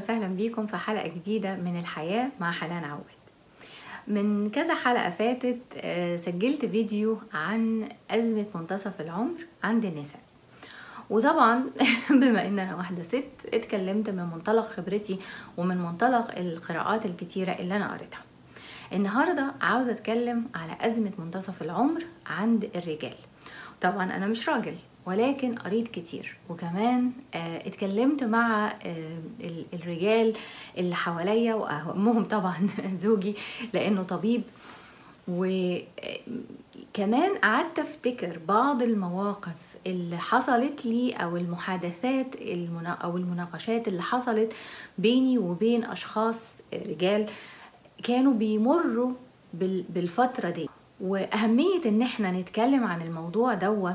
وسهلا بيكم في حلقة جديدة من الحياة مع حنان عواد من كذا حلقة فاتت آه، سجلت فيديو عن أزمة منتصف العمر عند النساء وطبعا بما ان انا واحده ست اتكلمت من منطلق خبرتي ومن منطلق القراءات الكتيره اللي انا قريتها النهارده عاوزه اتكلم على ازمه منتصف العمر عند الرجال طبعا انا مش راجل ولكن قريت كتير وكمان آه، اتكلمت مع آه، ال- الرجال اللي حواليا واهمهم طبعا زوجي لانه طبيب وكمان قعدت افتكر بعض المواقف اللي حصلت لي او المحادثات المنا او المناقشات اللي حصلت بيني وبين اشخاص رجال كانوا بيمروا بال- بالفترة دي وأهمية إن احنا نتكلم عن الموضوع دوا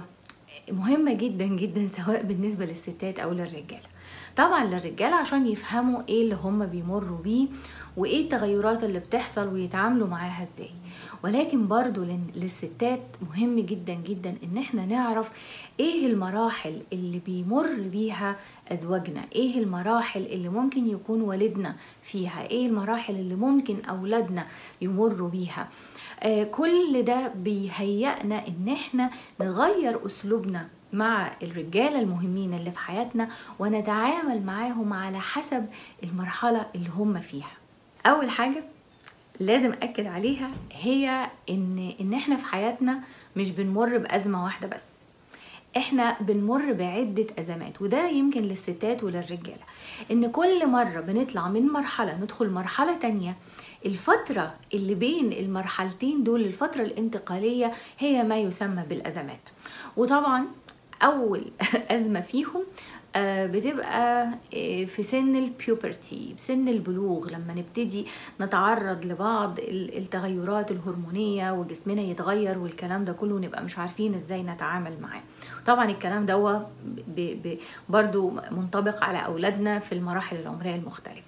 مهمة جدا جدا سواء بالنسبة للستات أو للرجالة طبعا للرجالة عشان يفهموا ايه اللي هم بيمروا بيه وايه التغيرات اللي بتحصل ويتعاملوا معاها ازاي ولكن برضو لل- للستات مهم جدا جدا ان احنا نعرف ايه المراحل اللي بيمر بيها ازواجنا ايه المراحل اللي ممكن يكون والدنا فيها ايه المراحل اللي ممكن اولادنا يمروا بيها آه، كل ده بيهيئنا ان احنا نغير اسلوبنا مع الرجاله المهمين اللي في حياتنا ونتعامل معاهم على حسب المرحله اللي هم فيها اول حاجه لازم اكد عليها هي ان ان احنا في حياتنا مش بنمر بازمه واحده بس احنا بنمر بعدة ازمات وده يمكن للستات وللرجالة ان كل مرة بنطلع من مرحلة ندخل مرحلة تانية الفترة اللي بين المرحلتين دول الفترة الانتقالية هي ما يسمى بالازمات وطبعا اول ازمة فيهم آه، بتبقى آه، في سن البيوبرتي سن البلوغ لما نبتدي نتعرض لبعض ال- التغيرات الهرمونية وجسمنا يتغير والكلام ده كله نبقى مش عارفين ازاي نتعامل معاه طبعا الكلام ده هو ب- ب- برضو منطبق على أولادنا في المراحل العمرية المختلفة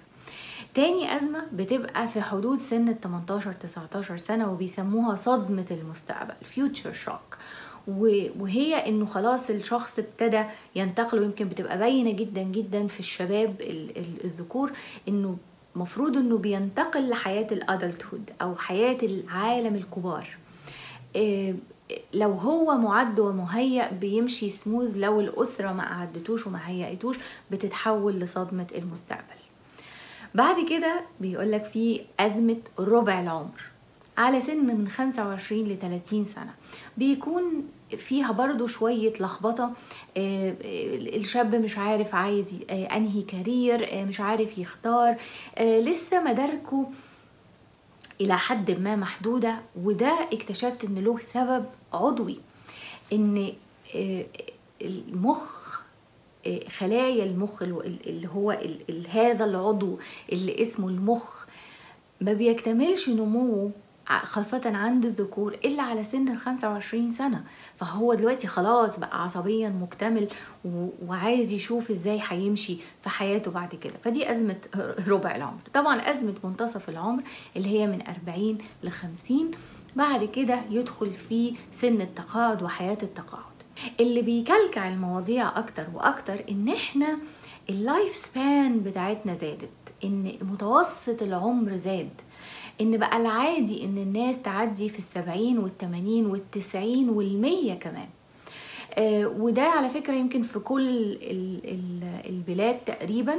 تاني أزمة بتبقى في حدود سن ال 18 19 سنة وبيسموها صدمة المستقبل future shock و- وهي انه خلاص الشخص ابتدى ينتقل ويمكن بتبقى باينه جدا جدا في الشباب ال- ال- الذكور انه مفروض انه بينتقل لحياه الادلتهود او حياه العالم الكبار إيه، لو هو معد ومهيأ بيمشي سموز لو الأسرة ما أعدتوش وما هيأتوش بتتحول لصدمة المستقبل بعد كده بيقولك في أزمة ربع العمر على سن من 25 ل 30 سنة بيكون فيها برضو شوية لخبطة آه، آه، الشاب مش عارف عايز ي- آه، أنهي كارير آه، مش عارف يختار آه، لسه مداركه الى حد ما محدوده وده اكتشفت ان له سبب عضوي ان آه، المخ آه، خلايا المخ ال- اللي هو ال- ال- هذا العضو اللي اسمه المخ ما بيكتملش نموه ع- خاصة عند الذكور إلا على سن ال 25 سنة فهو دلوقتي خلاص بقى عصبيا مكتمل و- وعايز يشوف ازاي هيمشي في حياته بعد كده فدي أزمة ربع العمر طبعا أزمة منتصف العمر اللي هي من 40 ل 50 بعد كده يدخل في سن التقاعد وحياة التقاعد اللي بيكلكع المواضيع أكتر وأكتر إن إحنا اللايف سبان بتاعتنا زادت إن متوسط العمر زاد ان بقى العادي ان الناس تعدي في السبعين والتمانين والتسعين والمية كمان آه، وده على فكرة يمكن في كل ال- ال- البلاد تقريبا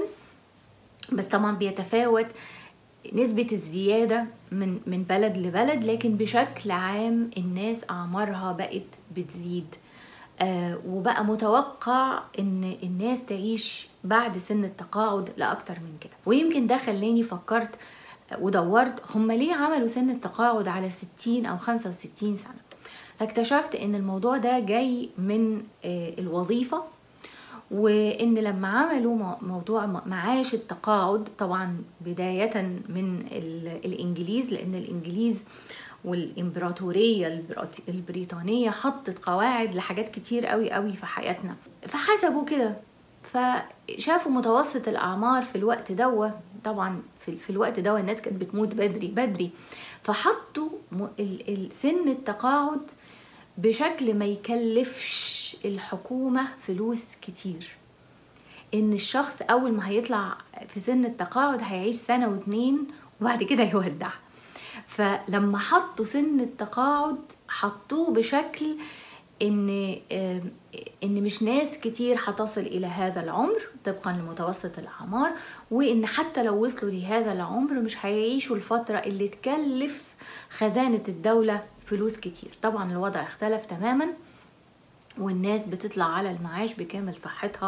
بس طبعا بيتفاوت نسبة الزيادة من من بلد لبلد لكن بشكل عام الناس أعمارها بقت بتزيد آه وبقى متوقع ان الناس تعيش بعد سن التقاعد لاكتر من كده ويمكن ده خلاني فكرت ودورت هم ليه عملوا سن التقاعد على 60 او 65 سنه فاكتشفت ان الموضوع ده جاي من آه، الوظيفه وان لما عملوا مو- موضوع م- معاش التقاعد طبعا بدايه من ال- الانجليز لان الانجليز والامبراطوريه البرات- البريطانيه حطت قواعد لحاجات كتير قوي قوي في حياتنا فحسبوا كده فشافوا متوسط الاعمار في الوقت دوا طبعا في, في الوقت دوا الناس كانت بتموت بدري بدري فحطوا م- ال- ال- سن التقاعد بشكل ما يكلفش الحكومة فلوس كتير ان الشخص اول ما هيطلع في سن التقاعد هيعيش سنة واتنين وبعد كده يودع فلما حطوا سن التقاعد حطوه بشكل ان ان مش ناس كتير هتصل الى هذا العمر طبقا لمتوسط الاعمار وان حتى لو وصلوا لهذا العمر مش هيعيشوا الفتره اللي تكلف خزانه الدوله فلوس كتير طبعا الوضع اختلف تماما والناس بتطلع على المعاش بكامل صحتها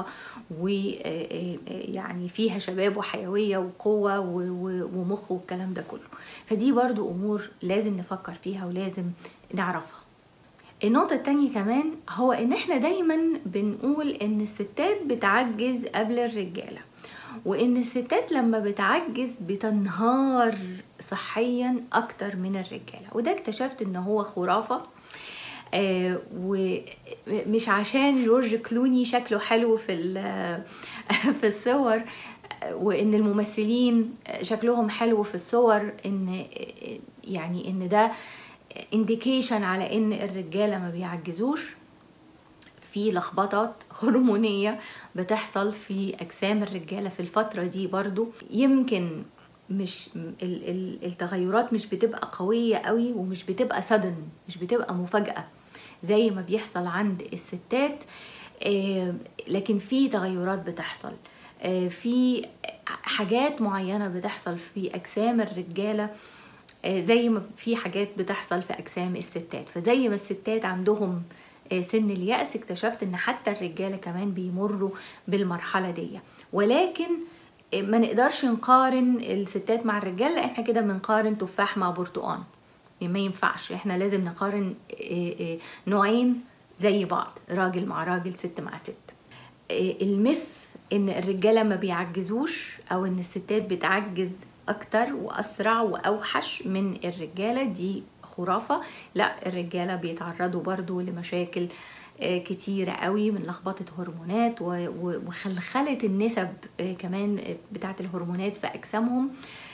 ويعني فيها شباب وحيوية وقوة ومخ والكلام ده كله فدي برضو أمور لازم نفكر فيها ولازم نعرفها النقطة التانية كمان هو ان احنا دايما بنقول ان الستات بتعجز قبل الرجالة وان الستات لما بتعجز بتنهار صحيا اكتر من الرجالة وده اكتشفت ان هو خرافة آه ومش عشان جورج كلوني شكله حلو في في الصور وان الممثلين شكلهم حلو في الصور ان يعني ان ده انديكيشن على ان الرجاله ما بيعجزوش في لخبطات هرمونيه بتحصل في اجسام الرجاله في الفتره دي برضو يمكن مش التغيرات مش بتبقى قويه قوي ومش بتبقى سدن مش بتبقى مفاجاه زي ما بيحصل عند الستات لكن في تغيرات بتحصل في حاجات معينه بتحصل في اجسام الرجاله زي ما في حاجات بتحصل في اجسام الستات فزي ما الستات عندهم سن اليأس اكتشفت ان حتى الرجالة كمان بيمروا بالمرحلة دي ولكن ما نقدرش نقارن الستات مع الرجال لان احنا كده بنقارن تفاح مع برتقان ما ينفعش احنا لازم نقارن نوعين زي بعض راجل مع راجل ست مع ست المث ان الرجاله ما بيعجزوش او ان الستات بتعجز اكتر واسرع واوحش من الرجاله دي خرافه لا الرجاله بيتعرضوا برضو لمشاكل كتيرة قوي من لخبطة هرمونات وخلخلة النسب كمان بتاعة الهرمونات في أجسامهم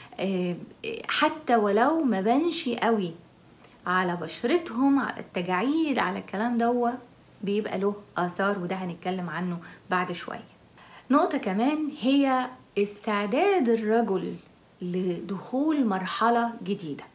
حتى ولو ما بانش قوي على بشرتهم على التجاعيد على الكلام ده بيبقى له آثار وده هنتكلم عنه بعد شوية نقطة كمان هي استعداد الرجل لدخول مرحلة جديدة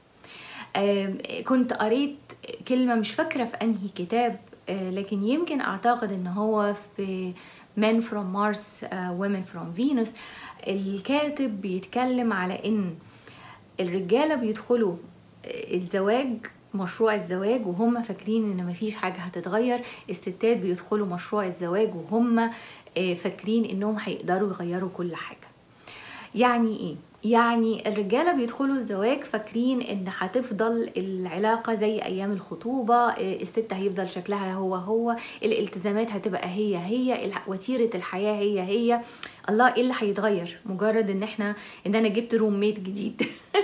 كنت قريت كلمة مش فاكرة في أنهي كتاب لكن يمكن أعتقد أن هو في Men from Mars uh, Women from Venus الكاتب بيتكلم على أن الرجالة بيدخلوا الزواج مشروع الزواج وهم فاكرين ان مفيش حاجة هتتغير الستات بيدخلوا مشروع الزواج وهم فاكرين انهم هيقدروا يغيروا كل حاجة يعني ايه يعني الرجاله بيدخلوا الزواج فاكرين ان هتفضل العلاقه زي ايام الخطوبه الست هيفضل شكلها هو هو الالتزامات هتبقى هي هي وتيره الحياه هي هي الله ايه اللي هيتغير مجرد ان احنا ان انا جبت روم ميت جديد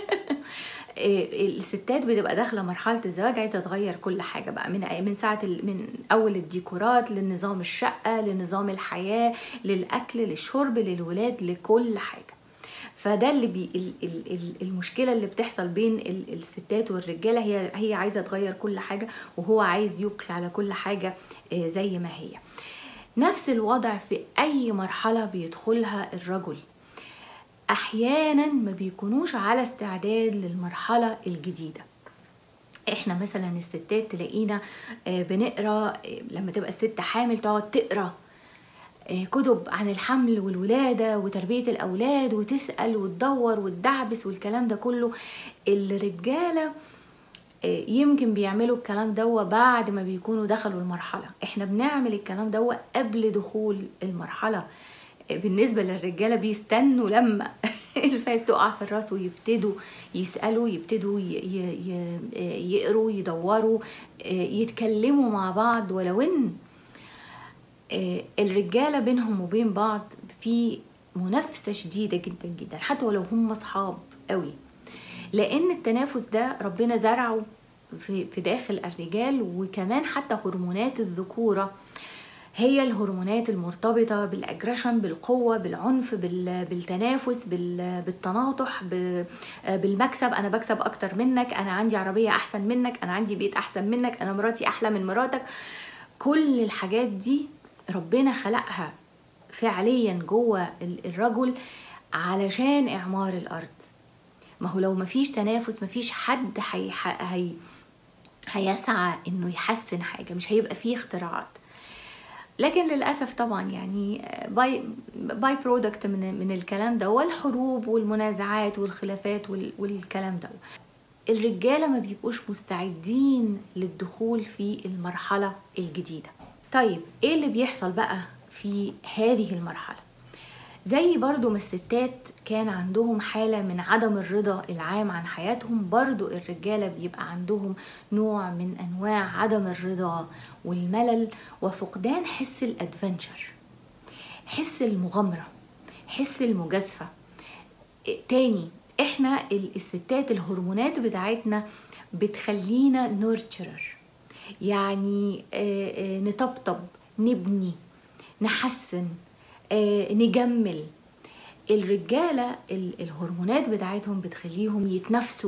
الستات بتبقى داخله مرحله الزواج عايزه تغير كل حاجه بقى من من ساعه من اول الديكورات لنظام الشقه لنظام الحياه للاكل للشرب للولاد لكل حاجه فده اللي بي ال ال المشكله اللي بتحصل بين الستات والرجاله هي هي عايزه تغير كل حاجه وهو عايز يبقي على كل حاجه زي ما هي نفس الوضع في اي مرحله بيدخلها الرجل احيانا ما بيكونوش على استعداد للمرحله الجديده احنا مثلا الستات تلاقينا بنقرا لما تبقى الست حامل تقعد تقرا كتب عن الحمل والولادة وتربية الأولاد وتسأل وتدور وتدعبس والكلام ده كله الرجالة يمكن بيعملوا الكلام ده بعد ما بيكونوا دخلوا المرحلة احنا بنعمل الكلام ده قبل دخول المرحلة بالنسبة للرجالة بيستنوا لما الفاس تقع في الراس ويبتدوا يسألوا يبتدوا يقروا يدوروا يتكلموا مع بعض ولو ان الرجاله بينهم وبين بعض في منافسه شديده جدا جدا حتى ولو هم اصحاب قوي لان التنافس ده ربنا زرعه في في داخل الرجال وكمان حتى هرمونات الذكوره هي الهرمونات المرتبطة بالأجريشن بالقوة بالعنف بالتنافس بالتناطح بالمكسب أنا بكسب أكتر منك أنا عندي عربية أحسن منك أنا عندي بيت أحسن منك أنا مراتي أحلى من مراتك كل الحاجات دي ربنا خلقها فعليا جوه الرجل علشان اعمار الارض ما هو لو مفيش تنافس مفيش حد هي هي هيسعى انه يحسن حاجه مش هيبقى فيه اختراعات لكن للاسف طبعا يعني باي باي برودكت من من الكلام ده والحروب والمنازعات والخلافات والكلام ده الرجاله ما بيبقوش مستعدين للدخول في المرحله الجديده طيب ايه اللي بيحصل بقى في هذه المرحله زي برضو ما الستات كان عندهم حالة من عدم الرضا العام عن حياتهم برضو الرجالة بيبقى عندهم نوع من أنواع عدم الرضا والملل وفقدان حس الأدفنشر حس المغامرة حس المجازفة تاني احنا الستات الهرمونات بتاعتنا بتخلينا نورتشرر يعني نطبطب نبني نحسن نجمل الرجالة الهرمونات بتاعتهم بتخليهم يتنافسوا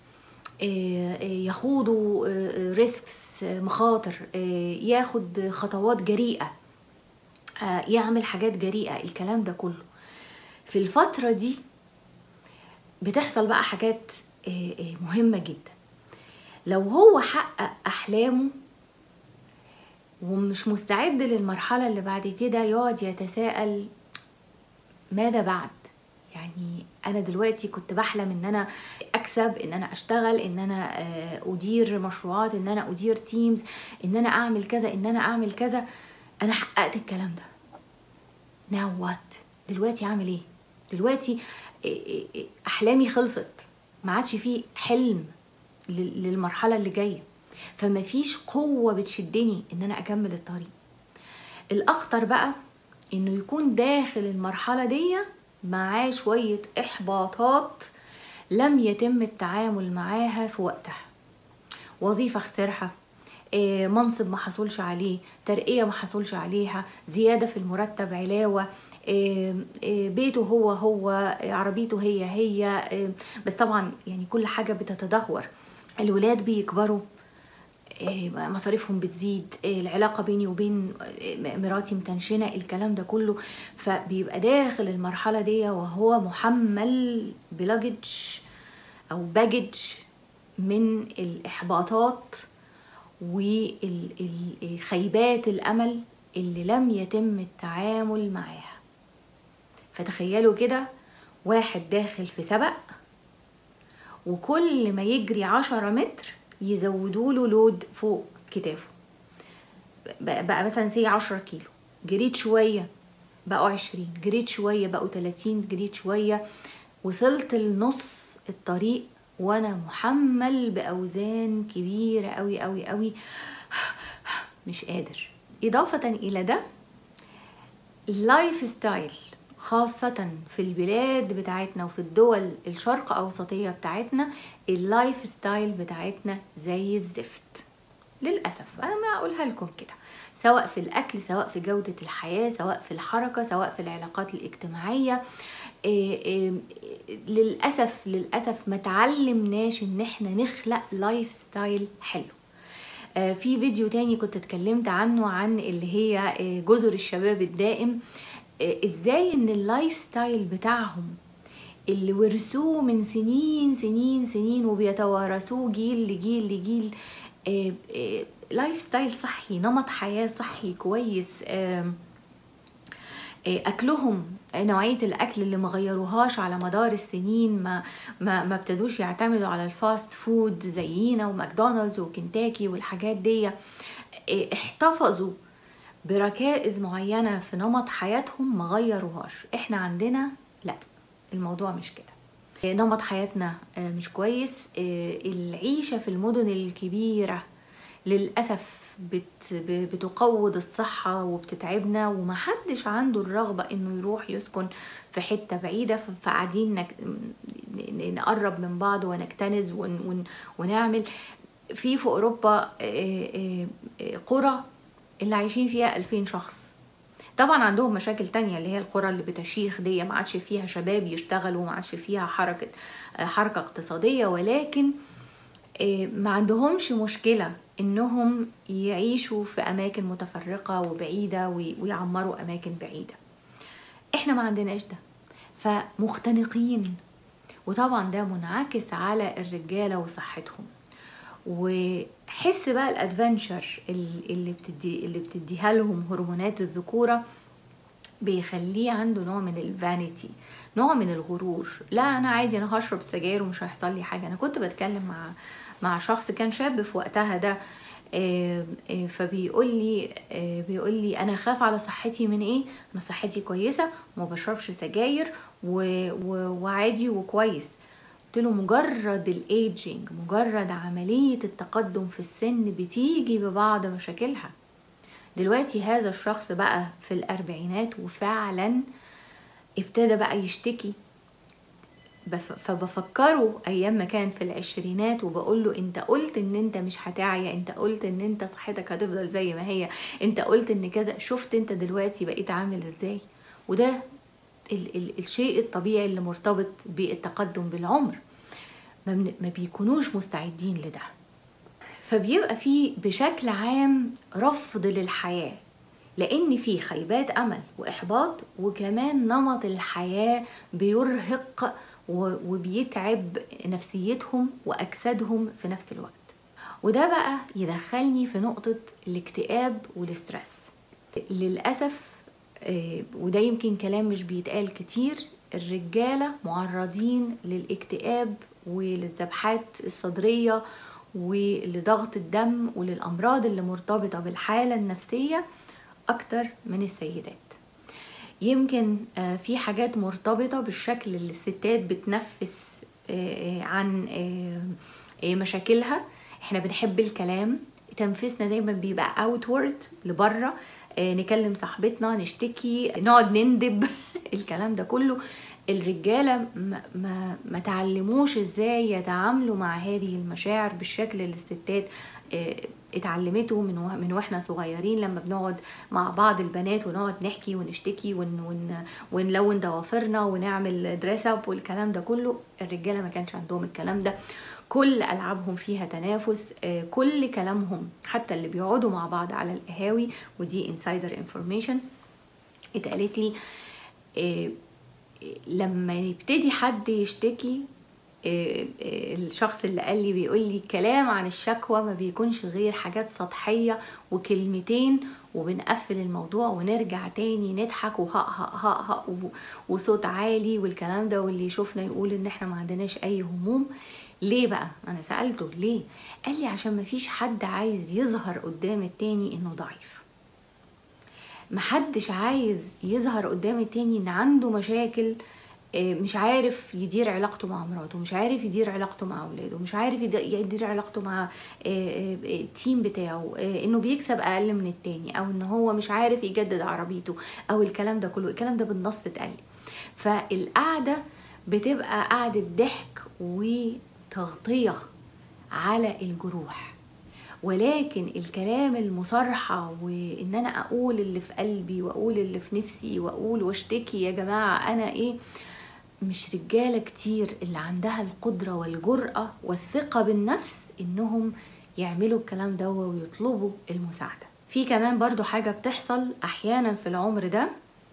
يخوضوا ريسكس مخاطر ياخد خطوات جريئة يعمل حاجات جريئة الكلام ده كله في الفترة دي بتحصل بقى حاجات مهمة جدا لو هو حقق أحلامه ومش مستعد للمرحلة اللي بعد كده يقعد يتساءل ماذا بعد يعني انا دلوقتي كنت بحلم ان انا اكسب ان انا اشتغل ان انا ادير مشروعات ان انا ادير تيمز ان انا اعمل كذا ان انا اعمل كذا انا حققت الكلام ده ناو وات دلوقتي اعمل ايه دلوقتي احلامي خلصت ما عادش فيه حلم للمرحله اللي جايه فما فيش قوه بتشدني ان انا اكمل الطريق الاخطر بقى انه يكون داخل المرحله دي معاه شويه احباطات لم يتم التعامل معاها في وقتها وظيفه خسرها منصب ما حصلش عليه ترقيه ما حصلش عليها زياده في المرتب علاوه بيته هو هو عربيته هي هي بس طبعا يعني كل حاجه بتتدهور الولاد بيكبروا مصاريفهم بتزيد العلاقه بيني وبين مراتي متنشنه الكلام ده كله فبيبقى داخل المرحله دي وهو محمل بلجج او باجج من الاحباطات وخيبات الامل اللي لم يتم التعامل معاها فتخيلوا كده واحد داخل في سبق وكل ما يجري عشرة متر يزودوا له لود فوق كتافه بقى مثلا سي عشرة كيلو جريت شوية بقوا عشرين جريت شوية بقوا تلاتين جريت شوية وصلت لنص الطريق وانا محمل باوزان كبيرة قوي قوي قوي مش قادر اضافة الى ده اللايف ستايل خاصة في البلاد بتاعتنا وفي الدول الشرق أوسطية بتاعتنا اللايف ستايل بتاعتنا زي الزفت للأسف أنا ما أقولها لكم كده سواء في الأكل سواء في جودة الحياة سواء في الحركة سواء في العلاقات الاجتماعية إيه إيه للأسف للأسف ما تعلمناش إن احنا نخلق لايف ستايل حلو في فيديو تاني كنت اتكلمت عنه عن اللي هي جزر الشباب الدائم ازاي ان اللايف ستايل بتاعهم اللي ورثوه من سنين سنين سنين وبيتوارثوه جيل لجيل لجيل لايف ستايل صحي نمط حياة صحي كويس اكلهم نوعيه الاكل اللي ما غيروهاش على مدار السنين ما ما ما ابتدوش يعتمدوا على الفاست فود زينا وماكدونالدز وكنتاكي والحاجات دي احتفظوا بركائز معينه في نمط حياتهم ما غيروهاش احنا عندنا لا الموضوع مش كده نمط حياتنا مش كويس العيشه في المدن الكبيره للاسف بت بتقوض الصحة وبتتعبنا ومحدش عنده الرغبة انه يروح يسكن في حتة بعيدة فقاعدين نك... نقرب من بعض ونكتنز ون... ون... ونعمل في في اوروبا قرى اللي عايشين فيها 2000 شخص طبعا عندهم مشاكل تانية اللي هي القرى اللي بتشيخ دي ما عادش فيها شباب يشتغلوا ما عادش فيها حركة حركة اقتصادية ولكن ما عندهمش مشكلة انهم يعيشوا في اماكن متفرقة وبعيدة ويعمروا اماكن بعيدة احنا ما عندناش ده فمختنقين وطبعا ده منعكس على الرجالة وصحتهم وحس بقى الادفنشر اللي بتدي اللي بتديها لهم هرمونات الذكوره بيخليه عنده نوع من الفانيتي نوع من الغرور لا انا عادي انا هشرب سجاير ومش هيحصل لي حاجه انا كنت بتكلم مع مع شخص كان شاب في وقتها ده آه، آه، فبيقول لي آه، بيقول لي انا خاف على صحتي من ايه انا صحتي كويسه وما بشربش سجاير وعادي وكويس قلت له مجرد الايجينج مجرد عمليه التقدم في السن بتيجي ببعض مشاكلها دلوقتي هذا الشخص بقى في الاربعينات وفعلا ابتدى بقى يشتكي فبفكره ايام ما كان في العشرينات وبقول له انت قلت ان انت مش هتعيا انت قلت ان انت صحتك هتفضل زي ما هي انت قلت ان كذا شفت انت دلوقتي بقيت عامل ازاي وده ال ال الشيء الطبيعي اللي مرتبط بالتقدم بالعمر ما بيكونوش مستعدين لده فبيبقى في بشكل عام رفض للحياه لان في خيبات امل واحباط وكمان نمط الحياه بيرهق وبيتعب نفسيتهم واجسادهم في نفس الوقت وده بقى يدخلني في نقطه الاكتئاب والاسترس للاسف آه، وده يمكن كلام مش بيتقال كتير الرجاله معرضين للاكتئاب وللذبحات الصدريه ولضغط الدم وللامراض اللي مرتبطه بالحاله النفسيه اكتر من السيدات يمكن آه، في حاجات مرتبطة بالشكل اللي الستات بتنفس آه، آه، عن مشاكلها احنا بنحب الكلام تنفيسنا دايما بيبقى اوتورد لبره نكلم صاحبتنا نشتكي نقعد نندب الكلام ده كله الرجاله ما, ما, ما تعلموش ازاي يتعاملوا مع هذه المشاعر بالشكل اللي الستات اتعلمته من من واحنا صغيرين لما بنقعد مع بعض البنات ونقعد نحكي ونشتكي ون ون ونلون ضوافرنا ونعمل دريس اب والكلام ده كله الرجاله ما كانش عندهم الكلام ده كل العابهم فيها تنافس آه، كل كلامهم حتى اللي بيقعدوا مع بعض على القهاوي ودي انسايدر انفورميشن اتقالت لي آه، لما يبتدي حد يشتكي آه، آه، الشخص اللي قال لي بيقول لي كلام عن الشكوى ما بيكونش غير حاجات سطحية وكلمتين وبنقفل الموضوع ونرجع تاني نضحك وهق هق هق هق وصوت عالي والكلام ده واللي يشوفنا يقول ان احنا ما عندناش اي هموم ليه بقى انا سألته ليه قال لي عشان ما فيش حد عايز يظهر قدام التاني انه ضعيف محدش عايز يظهر قدام التاني ان عنده مشاكل آه، مش عارف يدير علاقته مع مراته مش عارف يدير علاقته مع اولاده مش عارف يدير علاقته مع آه، آه، التيم بتاعه انه بيكسب اقل من التاني او ان هو مش عارف يجدد عربيته او الكلام ده كله الكلام ده بالنص اتقال فالقعده بتبقى قعده ضحك وتغطيه على الجروح ولكن الكلام المصارحة وان انا اقول اللي في قلبي واقول اللي في نفسي واقول واشتكي يا جماعة انا ايه مش رجالة كتير اللي عندها القدرة والجرأة والثقة بالنفس انهم يعملوا الكلام ده ويطلبوا المساعدة في كمان برضو حاجة بتحصل احيانا في العمر ده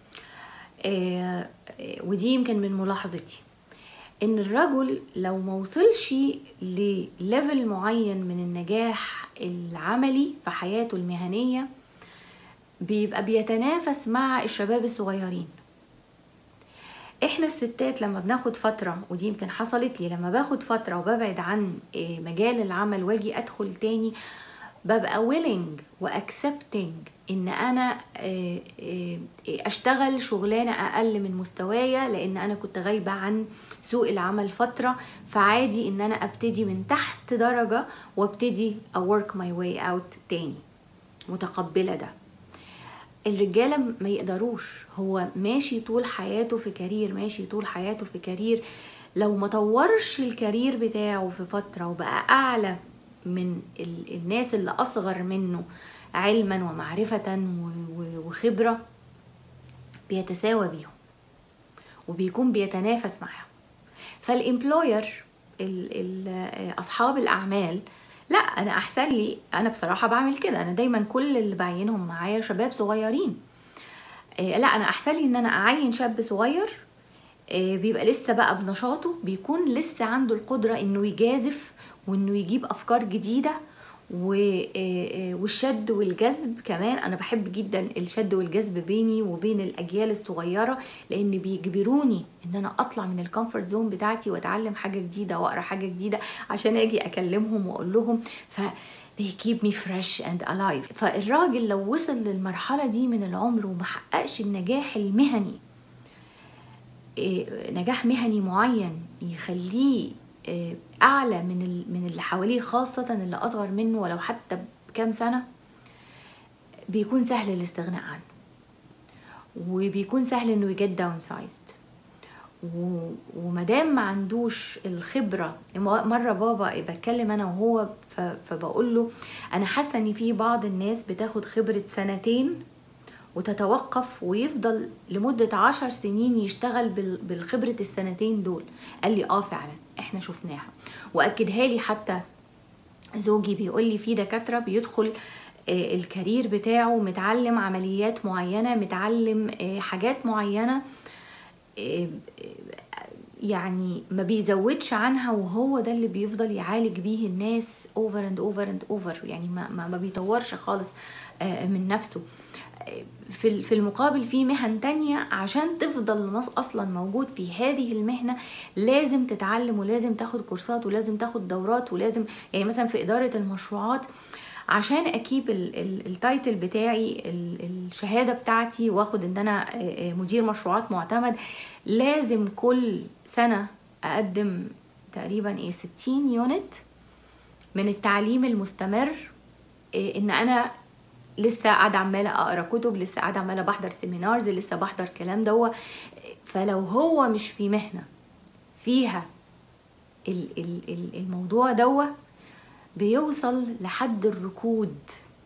آه ودي يمكن من ملاحظتي ان الرجل لو موصلش لليفل معين من النجاح العملي في حياته المهنية بيبقى بيتنافس مع الشباب الصغيرين احنا الستات لما بناخد فتره ودي يمكن حصلت لي لما باخد فتره وببعد عن آه، مجال العمل واجي ادخل تاني ببقى willing واكسبتنج ان انا آه، آه، اشتغل شغلانه اقل من مستوايا لان انا كنت غايبه عن سوق العمل فتره فعادي ان انا ابتدي من تحت درجه وابتدي اورك ماي واي اوت تاني متقبله ده الرجالة ما يقدروش هو ماشي طول حياته في كارير ماشي طول حياته في كارير لو ما طورش الكارير بتاعه في فترة وبقى أعلى من الناس اللي أصغر منه علما ومعرفة وخبرة بيتساوى بيهم وبيكون بيتنافس معاهم فالإمبلوير أصحاب الأعمال لا انا احسن لي انا بصراحه بعمل كده انا دايما كل اللي بعينهم معايا شباب صغيرين آه، لا انا احسن لي ان انا اعين شاب صغير آه، بيبقى لسه بقى بنشاطه بيكون لسه عنده القدرة انه يجازف وانه يجيب افكار جديدة والشد والجذب كمان انا بحب جدا الشد والجذب بيني وبين الاجيال الصغيره لان بيجبروني ان انا اطلع من الكومفورت زون بتاعتي واتعلم حاجه جديده واقرا حاجه جديده عشان اجي اكلمهم واقول لهم ف they keep me fresh and alive فالراجل لو وصل للمرحلة دي من العمر وما حققش النجاح المهني نجاح مهني معين يخليه اعلى من من اللي حواليه خاصه اللي اصغر منه ولو حتى بكام سنه بيكون سهل الاستغناء عنه وبيكون سهل انه يجت داون سايزد ومادام ما عندوش الخبره مره بابا بتكلم انا وهو فبقول له انا حاسه ان في بعض الناس بتاخد خبره سنتين وتتوقف ويفضل لمدة عشر سنين يشتغل بالخبرة السنتين دول قال لي اه فعلا احنا شفناها واكدها لي حتى زوجي بيقول لي في دكاتره بيدخل آه، الكارير بتاعه متعلم عمليات معينه متعلم آه، حاجات معينه آه، يعني ما بيزودش عنها وهو ده اللي بيفضل يعالج بيه الناس اوفر اند اوفر اند اوفر يعني ما ما بيطورش خالص من نفسه في في المقابل في مهن تانية عشان تفضل الناس اصلا موجود في هذه المهنه لازم تتعلم ولازم تاخد كورسات ولازم تاخد دورات ولازم يعني مثلا في اداره المشروعات عشان اكيب التايتل بتاعي الشهاده بتاعتي واخد ان انا مدير مشروعات معتمد لازم كل سنه اقدم تقريبا ايه 60 يونت من التعليم المستمر ان انا لسه قاعده عماله اقرا كتب لسه قاعده عماله بحضر سيمينارز لسه بحضر كلام دوا فلو هو مش في مهنه فيها الموضوع دوا بيوصل لحد الركود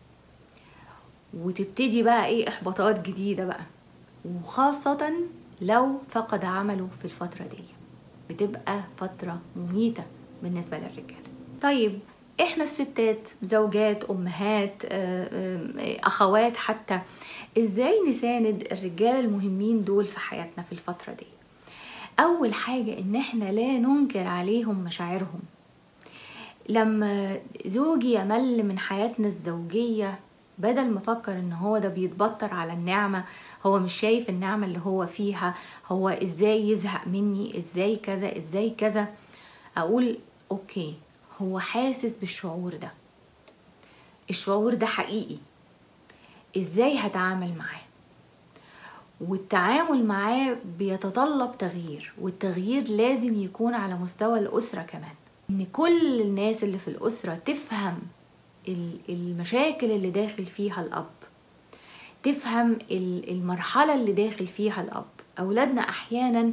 وتبتدي بقى ايه احباطات جديده بقى وخاصه لو فقد عمله في الفتره دي بتبقى فتره مميته بالنسبه للرجال طيب احنا الستات زوجات امهات آه، آه، اخوات حتى ازاي نساند الرجال المهمين دول في حياتنا في الفتره دي اول حاجه ان احنا لا ننكر عليهم مشاعرهم لما زوجي يمل من حياتنا الزوجيه بدل ما افكر ان هو ده بيتبطر على النعمه هو مش شايف النعمه اللي هو فيها هو ازاي يزهق مني ازاي كذا ازاي كذا اقول اوكي هو حاسس بالشعور ده الشعور ده حقيقي ازاي هتعامل معاه والتعامل معاه بيتطلب تغيير والتغيير لازم يكون على مستوى الأسرة كمان إن كل الناس اللي في الأسرة تفهم المشاكل اللي داخل فيها الأب تفهم المرحلة اللي داخل فيها الأب أولادنا أحيانا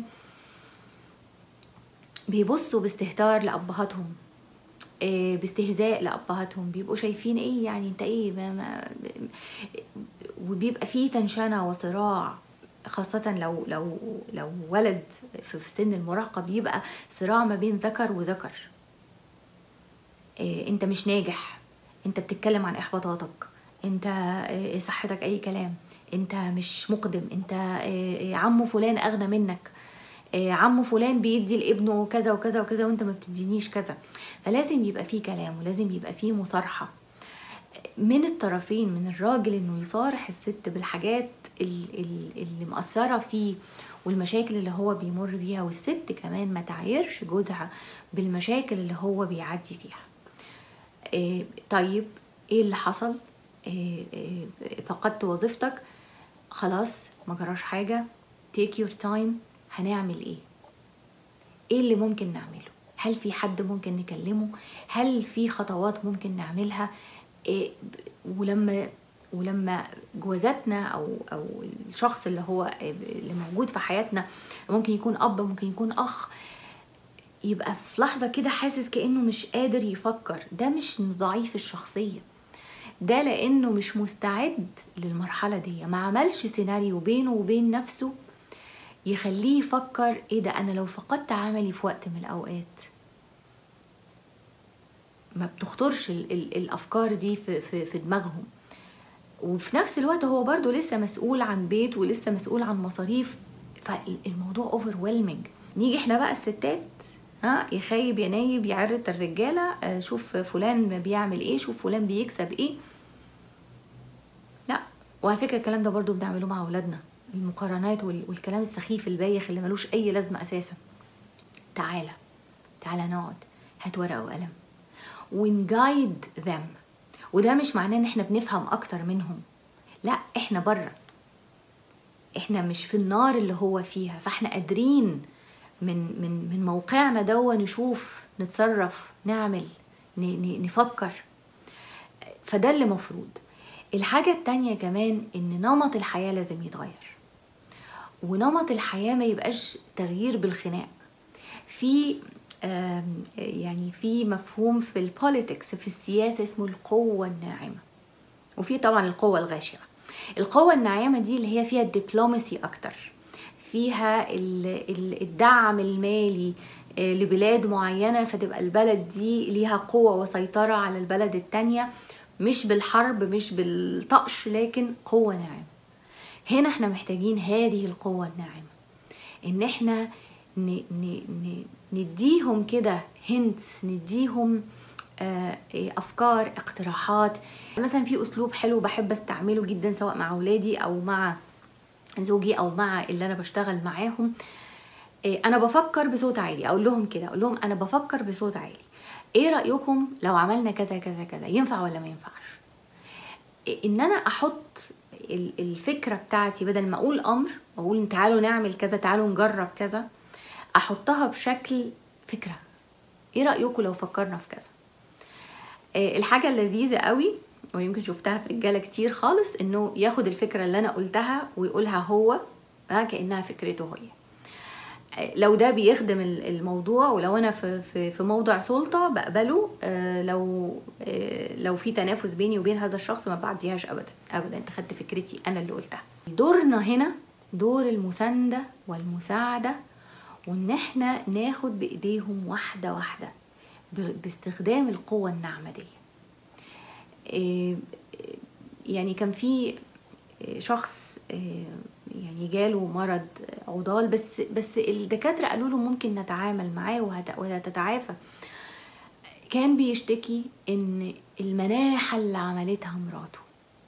بيبصوا باستهتار لأبهاتهم آه، باستهزاء لابهاتهم بيبقوا شايفين ايه يعني انت ايه ما ما وبيبقى فيه تنشنه وصراع خاصة لو لو لو ولد في سن المراهقة بيبقى صراع ما بين ذكر وذكر إيه انت مش ناجح انت بتتكلم عن احباطاتك انت إيه صحتك اي كلام انت مش مقدم انت إيه عمو فلان اغنى منك آه، عمو فلان بيدي لابنه كذا وكذا وكذا وانت ما بتدينيش كذا فلازم يبقى فيه كلام ولازم يبقى فيه مصارحه من الطرفين من الراجل انه يصارح الست بالحاجات اللي مأثرة فيه والمشاكل اللي هو بيمر بيها والست كمان ما تعايرش جوزها بالمشاكل اللي هو بيعدي فيها آه، طيب ايه اللي حصل آه، فقدت وظيفتك خلاص ما جراش حاجة take your time هنعمل ايه ايه اللي ممكن نعمله هل في حد ممكن نكلمه هل في خطوات ممكن نعملها إيه ولما ولما جوازاتنا او او الشخص اللي هو اللي موجود في حياتنا ممكن يكون اب ممكن يكون اخ يبقى في لحظة كده حاسس كأنه مش قادر يفكر ده مش ضعيف الشخصية ده لأنه مش مستعد للمرحلة دي ما عملش سيناريو بينه وبين نفسه يخليه يفكر ايه ده انا لو فقدت عملي في وقت من الاوقات ما بتخطرش ال ال الافكار دي في, في, في دماغهم وفي نفس الوقت هو برضو لسه مسؤول عن بيت ولسه مسؤول عن مصاريف فالموضوع اوفر نيجي احنا بقى الستات ها يخيب يا نايب يعرض الرجاله آه، شوف فلان بيعمل ايه شوف فلان بيكسب ايه لا وعلى فكره الكلام ده برضو بنعمله مع اولادنا المقارنات والكلام السخيف البايخ اللي ملوش اي لازمه اساسا تعالى تعالى نقعد هات ورقه وقلم ونجايد ذم وده مش معناه ان احنا بنفهم اكتر منهم لا احنا بره احنا مش في النار اللي هو فيها فاحنا قادرين من من من موقعنا دوا نشوف نتصرف نعمل نفكر فده اللي مفروض الحاجة التانية كمان ان نمط الحياة لازم يتغير ونمط الحياة ما يبقاش تغيير بالخناق في يعني في مفهوم في البوليتكس في السياسة اسمه القوة الناعمة وفي طبعا القوة الغاشمة القوة الناعمة دي اللي هي فيها الدبلوماسي أكتر فيها الدعم المالي آه، لبلاد معينة فتبقى البلد دي ليها قوة وسيطرة على البلد التانية مش بالحرب مش بالطقش لكن قوة ناعمة هنا احنا محتاجين هذه القوة الناعمة ان احنا نديهم كده هنتس نديهم آه، افكار اقتراحات مثلا في اسلوب حلو بحب استعمله جدا سواء مع اولادي او مع زوجي او مع اللي انا بشتغل معاهم آه، انا بفكر بصوت عالي اقول لهم كده اقول لهم انا بفكر بصوت عالي ايه رايكم لو عملنا كذا كذا كذا ينفع ولا ما ينفعش آه، ان انا احط الفكره بتاعتي بدل ما اقول امر واقول تعالوا نعمل كذا تعالوا نجرب كذا احطها بشكل فكره ايه رايكم لو فكرنا في كذا آه، الحاجه اللذيذه قوي ويمكن شفتها في رجاله كتير خالص انه ياخد الفكره اللي انا قلتها ويقولها هو آه، كانها فكرته هي آه، لو ده بيخدم الموضوع ولو انا في في في موضع سلطه بقبله لو لو في تنافس بيني وبين هذا الشخص ما بعديهاش ابدا ابدا انت خدت فكرتي انا اللي قلتها دورنا هنا دور المسانده والمساعده وان احنا ناخد بايديهم واحده واحده باستخدام القوه الناعمه دي إيه، يعني كان في شخص إيه، يعني جاله مرض عضال بس بس الدكاتره قالوا له ممكن نتعامل معاه وهتتعافى كان بيشتكي ان المناحه اللي عملتها مراته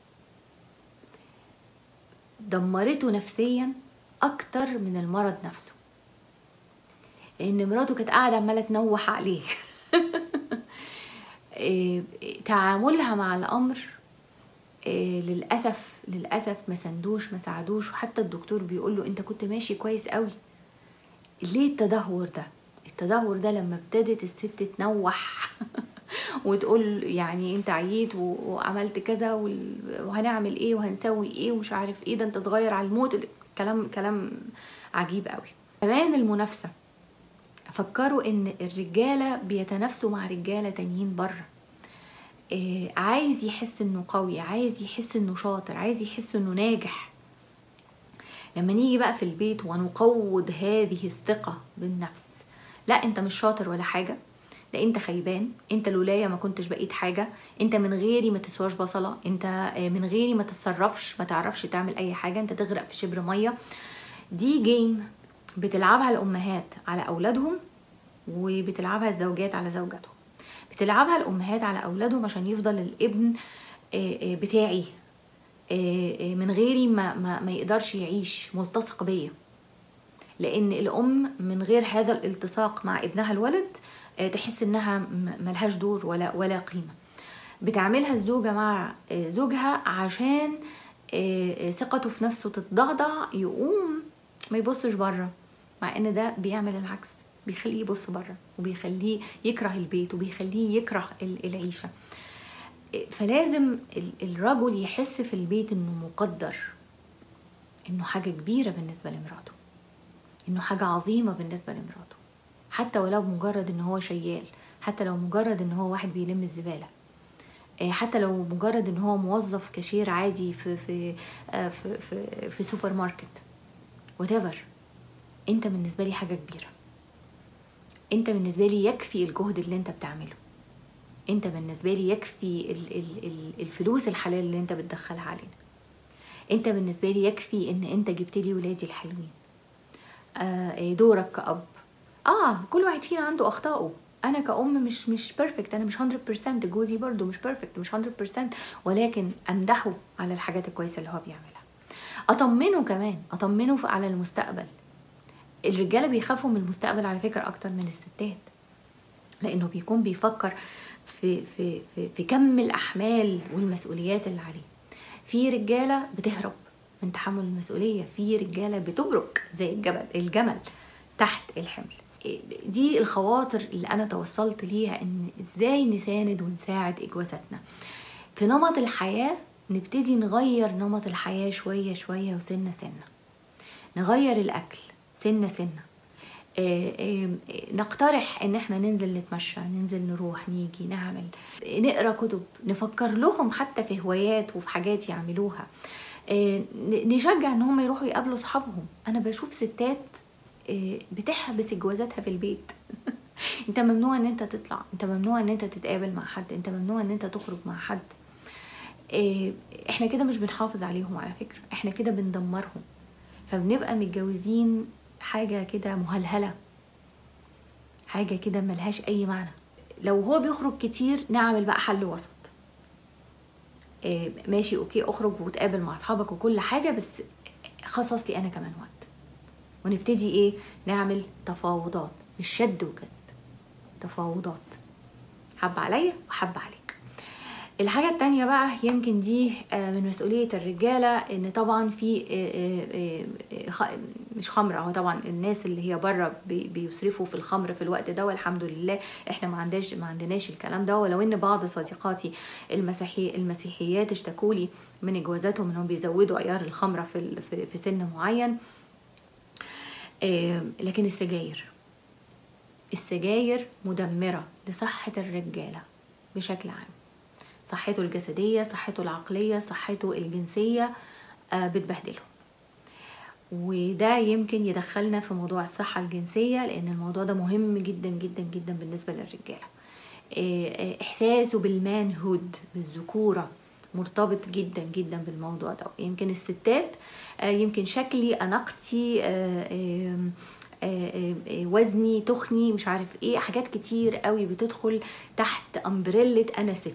دمرته نفسيا اكتر من المرض نفسه لان مراته كانت قاعده عماله تنوح عليه إيه، تعاملها مع الامر إيه، للاسف للاسف ما سندوش ما ساعدوش وحتى الدكتور بيقول له انت كنت ماشي كويس قوي ليه التدهور ده التدهور ده لما ابتدت الست تنوح وتقول يعني انت عييت وعملت كذا وهنعمل ايه وهنسوي ايه ومش عارف ايه ده انت صغير على الموت كلام كلام عجيب قوي كمان المنافسه فكروا ان الرجاله بيتنافسوا مع رجاله تانيين بره إيه عايز يحس انه قوي عايز يحس انه شاطر عايز يحس انه ناجح لما نيجي بقى في البيت ونقود هذه الثقة بالنفس لا انت مش شاطر ولا حاجة ده انت خيبان انت لولايا ما كنتش بقيت حاجة انت من غيري ما تسواش بصلة انت آه، من غيري ما تتصرفش ما تعرفش تعمل اي حاجة انت تغرق في شبر مية دي جيم بتلعبها الامهات على اولادهم وبتلعبها الزوجات على زوجاتهم بتلعبها الامهات على اولادهم عشان يفضل الابن آه، آه، بتاعي آه، من غيري ما, ما, ما يقدرش يعيش ملتصق بيا لان الام من غير هذا الالتصاق مع ابنها الولد تحس انها ملهاش دور ولا ولا قيمه بتعملها الزوجه مع زوجها عشان ثقته في نفسه تتضعضع يقوم ما يبصش بره مع ان ده بيعمل العكس بيخليه يبص بره وبيخليه يكره البيت وبيخليه يكره العيشه فلازم الرجل يحس في البيت انه مقدر انه حاجه كبيره بالنسبه لمراته انه حاجه عظيمه بالنسبه لمراته حتى ولو مجرد ان هو شيال حتى لو مجرد ان هو واحد بيلم الزباله آه، حتى لو مجرد ان هو موظف كاشير عادي في في آه، في في, في سوبر ماركت whatever انت بالنسبه لي حاجه كبيره انت بالنسبه لي يكفي الجهد اللي انت بتعمله انت بالنسبه لي يكفي ال- ال- ال- الفلوس الحلال اللي انت بتدخلها علينا انت بالنسبه لي يكفي ان انت جبت لي ولادي الحلوين آه دورك كأب اه كل واحد فينا عنده اخطائه انا كأم مش مش بيرفكت انا مش 100% جوزي برضو مش بيرفكت مش 100% ولكن امدحه على الحاجات الكويسه اللي هو بيعملها اطمنه كمان اطمنه ف- على المستقبل الرجاله بيخافوا من المستقبل على فكره اكتر من الستات لانه بيكون بيفكر في في في, في كم الاحمال والمسؤوليات اللي عليه في رجاله بتهرب من تحمل المسؤوليه في رجاله بتبرك زي الجبل الجمل تحت الحمل دي الخواطر اللي انا توصلت ليها ان ازاي نساند ونساعد اجوازاتنا في نمط الحياه نبتدي نغير نمط الحياه شويه شويه وسنه سنه نغير الاكل سنه سنه آه، آه، نقترح ان احنا ننزل نتمشى ننزل نروح نيجي نعمل نقرا كتب نفكر لهم حتى في هوايات وفي حاجات يعملوها آه، ن- نشجع ان هم يروحوا يقابلوا اصحابهم انا بشوف ستات آه، بتحبس جوازاتها في البيت انت ممنوع ان انت تطلع انت ممنوع ان انت تتقابل مع حد انت ممنوع ان انت تخرج مع حد آه، احنا كده مش بنحافظ عليهم على فكرة احنا كده بندمرهم فبنبقى متجوزين حاجة كده مهلهلة حاجة كده ملهاش أي معنى لو هو بيخرج كتير نعمل بقى حل وسط آه، ماشي اوكي اخرج وتقابل مع اصحابك وكل حاجة بس خصص لي انا كمان وقت ونبتدي ايه نعمل تفاوضات مش شد وجذب تفاوضات حب عليا وحب عليك الحاجة التانية بقى يمكن دي آه، من مسؤولية الرجالة ان طبعا في آه، آه، آه، خ- مش خمر هو طبعا الناس اللي هي بره بي- بيصرفوا في الخمر في الوقت ده والحمد لله احنا ما عندناش ما عندناش الكلام ده ولو ان بعض صديقاتي المسيحي المسيحيات اشتكوا لي من جوازاتهم انهم بيزودوا عيار الخمره في ال- في- في سن معين آه، لكن السجاير السجاير مدمرة لصحة الرجالة بشكل عام صحته الجسدية صحته العقلية صحته الجنسية آه، بتبهدله وده يمكن يدخلنا في موضوع الصحة الجنسية لأن الموضوع ده مهم جدا جدا جدا بالنسبة للرجالة آه، آه، إحساسه بالمان هود بالذكورة مرتبط جدا جدا بالموضوع ده يمكن الستات آه، يمكن شكلي أناقتي آه، آم، آه، آه، آه، وزني تخني مش عارف ايه حاجات كتير قوي بتدخل تحت امبريلة انا ست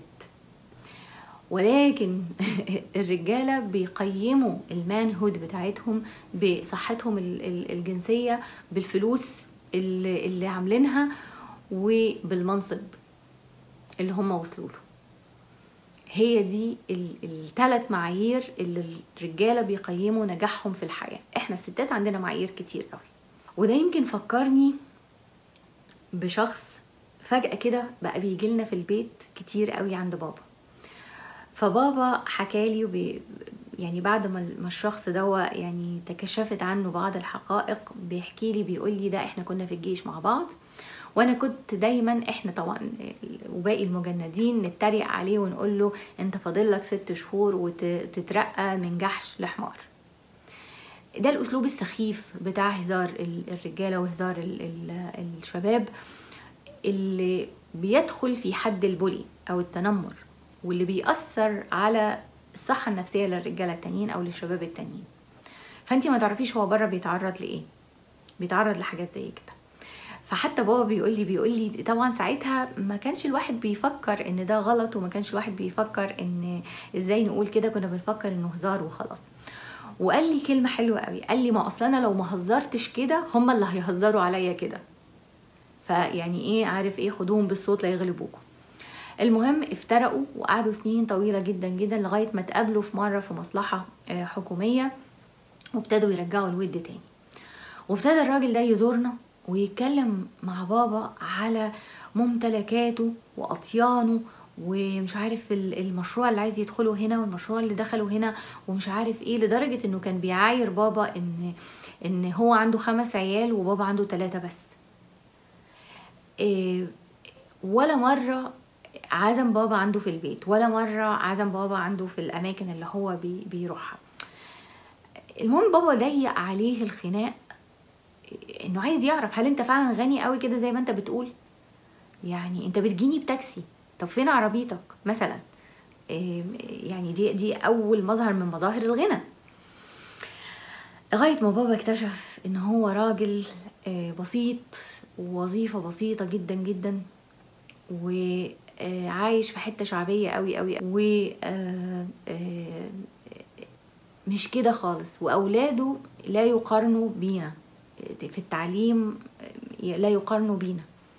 ولكن الرجالة بيقيموا المان هود بتاعتهم بصحتهم ال- ال- الجنسية بالفلوس اللي, اللي عاملينها وبالمنصب اللي هم وصلوا له هي دي الثلاث معايير اللي الرجالة بيقيموا نجاحهم في الحياة احنا الستات عندنا معايير كتير قوي وده يمكن فكرني بشخص فجأة كده بقى بيجي لنا في البيت كتير قوي عند بابا فبابا حكالي وبي يعني بعد ما ما الشخص ده يعني تكشفت عنه بعض الحقائق بيحكي لي بيقول لي ده احنا كنا في الجيش مع بعض وانا كنت دايما احنا طبعا وباقي المجندين نتريق عليه ونقول له انت فاضل لك ست شهور وتترقى من جحش لحمار ده الاسلوب السخيف بتاع هزار ال- الرجاله وهزار ال- ال- الشباب اللي بيدخل في حد البولي او التنمر واللي بيأثر على الصحة النفسية للرجالة التانيين او للشباب التانيين فانتي ما تعرفيش هو بره بيتعرض لايه بيتعرض لحاجات زي كده فحتى بابا بيقول لي بيقول لي طبعا ساعتها ما كانش الواحد بيفكر ان ده غلط وما كانش الواحد بيفكر ان ازاي نقول كده كنا بنفكر انه هزار وخلاص وقال لي كلمه حلوه قوي قال لي ما اصلا انا لو ما هزرتش كده هم اللي هيهزروا عليا كده فيعني ايه عارف ايه خدوهم بالصوت لا يغلبوكم المهم افترقوا وقعدوا سنين طويله جدا جدا لغايه ما اتقابلوا في مره في مصلحه آه، حكوميه وابتدوا يرجعوا الود تاني وابتدى الراجل ده يزورنا ويتكلم مع بابا على ممتلكاته واطيانه ومش عارف ال- المشروع اللي عايز يدخله هنا والمشروع اللي دخله هنا ومش عارف ايه لدرجة انه كان بيعاير بابا ان ان هو عنده خمس عيال وبابا عنده ثلاثة بس إيه ولا مرة عزم بابا عنده في البيت ولا مرة عزم بابا عنده في الأماكن اللي هو بي بيروحها المهم بابا ضيق عليه الخناق انه عايز يعرف هل انت فعلا غني قوي كده زي ما انت بتقول يعني انت بتجيني بتاكسي طب فين عربيتك مثلا إيه، يعني دي دي اول مظهر من مظاهر الغنى لغايه ما بابا اكتشف ان هو راجل آه، بسيط ووظيفه بسيطه جدا جدا وعايش في حته شعبيه قوي قوي و آه، آه، مش كده خالص واولاده لا يقارنوا بينا في التعليم لا يقارنوا بينا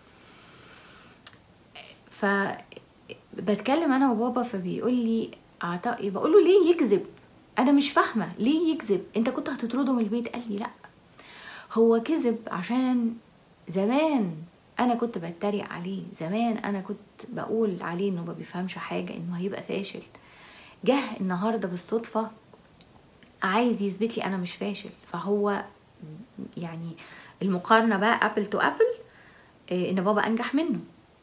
ف بتكلم انا وبابا فبيقول لي أعت... بقول له ليه يكذب انا مش فاهمه ليه يكذب انت كنت هتطرده من البيت قال لي لا هو كذب عشان زمان انا كنت بتريق عليه زمان انا كنت بقول عليه انه ما بيفهمش حاجه انه هيبقى فاشل جه النهارده بالصدفه عايز يثبت لي انا مش فاشل فهو يعني المقارنه بقى ابل تو ابل ان بابا انجح منه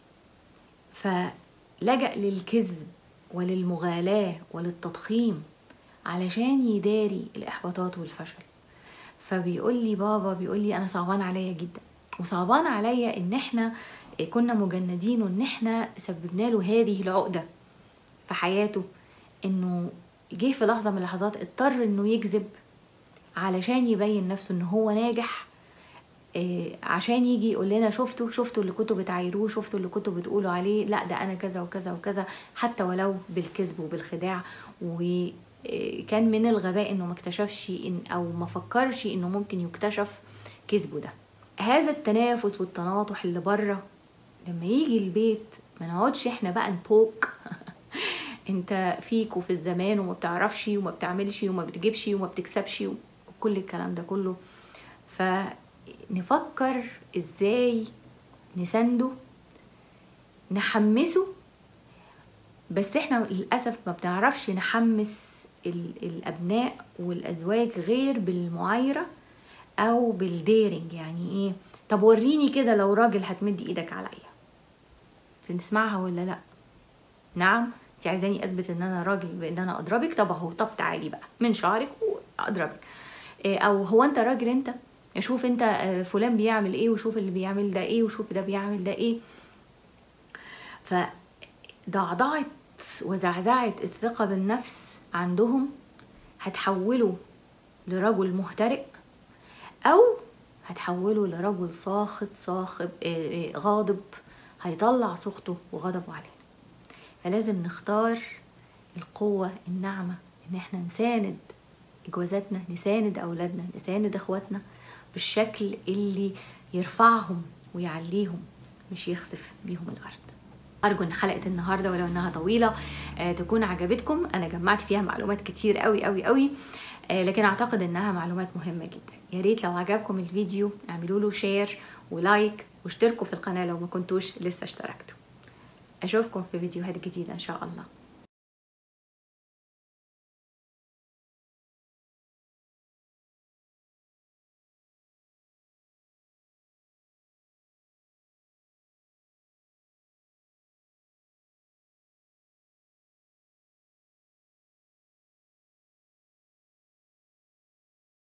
فلجأ للكذب وللمغالاة وللتضخيم علشان يداري الإحباطات والفشل فبيقول لي بابا بيقول لي أنا صعبان عليا جدا وصعبان عليا إن إحنا كنا مجندين وإن إحنا سببنا له هذه العقدة في حياته إنه جه في لحظة من اللحظات اضطر إنه يكذب علشان يبين نفسه إن هو ناجح إيه عشان يجي يقول لنا شفتوا شفتوا اللي كنتوا بتعايروه شفتوا اللي كنتوا بتقولوا عليه لا ده انا كذا وكذا وكذا حتى ولو بالكذب وبالخداع وكان من الغباء انه ما اكتشفش إن او ما فكرش انه ممكن يكتشف كذبه ده هذا التنافس والتناطح اللي بره لما يجي البيت ما نقعدش احنا بقى نبوك انت فيك وفي الزمان وما بتعرفش وما بتعملش وما بتجيبش وما بتكسبش وكل الكلام ده كله ف نفكر ازاي نسنده نحمسه بس احنا للاسف ما بنعرفش نحمس الابناء والازواج غير بالمعايره او بالديرنج يعني ايه طب وريني كده لو راجل هتمد ايدك عليا بنسمعها ولا لا نعم انت عايزاني اثبت ان انا راجل بان انا اضربك طب اهو طب تعالي بقى من شعرك واضربك إيه او هو انت راجل انت شوف انت فلان بيعمل ايه وشوف اللي بيعمل ده ايه وشوف ده بيعمل ده ايه فضعضعت وزعزعت الثقة بالنفس عندهم هتحوله لرجل مهترئ او هتحوله لرجل ساخط صاخب غاضب هيطلع سخطه وغضبه علينا فلازم نختار القوة الناعمة ان احنا نساند جوازاتنا نساند اولادنا نساند اخواتنا بالشكل اللي يرفعهم ويعليهم مش يخسف بيهم الارض ارجو ان حلقه النهارده ولو انها طويله آه تكون عجبتكم انا جمعت فيها معلومات كتير قوي قوي قوي آه لكن اعتقد انها معلومات مهمه جدا يا ريت لو عجبكم الفيديو اعملوا له شير ولايك واشتركوا في القناه لو ما كنتوش لسه اشتركتوا اشوفكم في فيديوهات جديده ان شاء الله